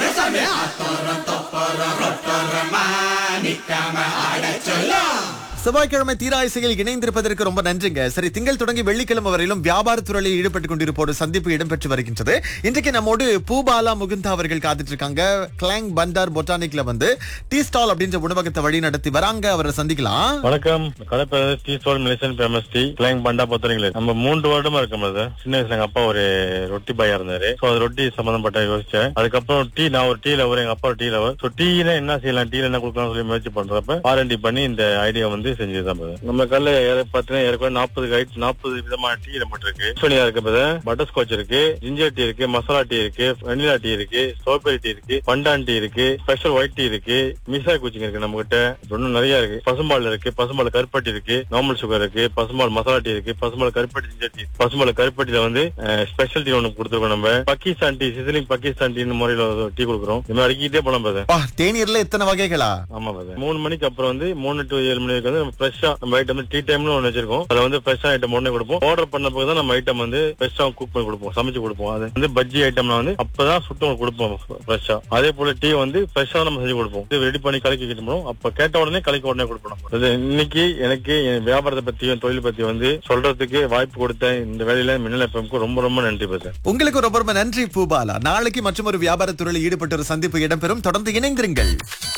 செவ்வாய்க்கிழமை தீராயிசையில் இணைந்திருப்பதற்கு ரொம்ப நன்றிங்க சரி திங்கள் தொடங்கி வெள்ளிக்கிழமை வரையிலும் வியாபார துறையில் ஈடுபட்டுக் கொண்டிருப்போர் சந்திப்பு இடம்பெற்று வருகின்றது இன்றைக்கு நம்மோடு பூபாலா முகுந்தா அவர்கள் காத்துட்டு இருக்காங்க கிளாங் பண்டார் பொட்டானிக்ல வந்து டீ ஸ்டால் அப்படின்ற உணவகத்தை வழி நடத்தி வராங்க அவரை சந்திக்கலாம் வணக்கம் கடை பேர் டீ ஸ்டால் மிலேஷன் ஃபேமஸ் டீ கிளைங் பண்டா பொத்தரிங்களே நம்ம மூன்று வருடமா இருக்கோம் அது சின்ன வயசுல எங்க அப்பா ஒரு ரொட்டி பாயா இருந்தாரு சோ அது ரொட்டி சம்பந்தப்பட்ட யோசிச்சேன் அதுக்கப்புறம் டீ நான் ஒரு டீ லவர் எங்க அப்பா ஒரு டீ லவர் சோ டீல என்ன செய்யலாம் டீல என்ன கொடுக்கலாம் சொல்லி முயற்சி பண்றப்ப ஆர் பண்ணி இந்த ஐடியா வந்து செஞ்சதுதான் brother. நம்ம கல்ல பாத்தீங்கன்னா ஏற்கனவே நாற்பது கைட் நாற்பது விதமான டீ நம்மகிட்ட இருக்கு சோனியா இருக்கு பட்டர் ஸ்காட்ச் இருக்கு ஜிஞ்சர் டீ இருக்கு மசாலா டீ இருக்கு வெனிலா டீ இருக்கு ஸ்ட்ராபெரி டீ இருக்கு பண்டான் டீ இருக்கு ஸ்பெஷல் ஒயிட் டீ இருக்கு மிசா குச்சிங் இருக்கு நம்ம கிட்ட இன்னும் நிறைய இருக்கு பசும்பால் இருக்கு பசும்பால் கருப்பட்டி இருக்கு நார்மல் சுகர் இருக்கு பசும்பால் மசாலா டீ இருக்கு பசும்பால் கருப்பட்டி ஜிஞ்சர் டீ பசும்பால் கருப்பட்டியில வந்து ஸ்பெஷல் டீ ஒண்ணு கொடுத்துருக்கோம் நம்ம Pakistan tea sizzling Pakistan tea முறையில டீ கொடுக்குறோம் இந்த மாதிரி அடிக்கிட்டே போலாம் பாரு பா, தேநீர்ல எத்தனை வகைகளா ஆமா பாரு மூணு மணிக்கு அப்புறம் வந்து மூணு டு ஏழு மணிக்கு வந்து நம்ம ஃப்ரெஷ்ஷா நம்ம ஐட்டம் டீ டைம்னு ஒன்று வச்சிருக்கோம் அதுல வந்து ஃப்ரெஷ்ஷா ஐட்டம் ஒண்ணு கொடுப்போம் ஆர்டர் பண்ண போது தான் நம்ம ஐட்டம் வந்து ஃப்ரெஷ்ஷா குக் பண்ணி கொடுப்போம் சமைச்சு கொடுப்போம் அது வந்து பஜ்ஜி ஐட்டம்லாம் வந்து அப்பதான் சுட்டு கொடுப்போம் ஃப்ரெஷ்ஷா அதே போல டீ வந்து ஃப்ரெஷ்ஷா நம்ம செஞ்சு கொடுப்போம் இது ரெடி பண்ணி கலக்கி கிட்டோம் அப்ப கேட்ட உடனே கலக்கி உடனே கொடுப்போம் நம்ம. இது இன்னைக்கு எனக்கு என் வியாபாரத்தை பத்தியும் தொழில் பத்தி வந்து சொல்றதுக்கு வாய்ப்பு கொடுத்த இந்த வேலையில மின்னல் எஃப்எம்க்கு ரொம்ப ரொம்ப நன்றி பேசுறேன் உங்களுக்கு ரொம்ப ரொம்ப நன்றி பூபாலா நாளைக்கு மற்றும் ஒரு வியாபார துறையில் ஈடுபட்ட ஒரு சந்திப்பு இடம்பெறும் தொடர்ந்து இணைந்திருங்கள்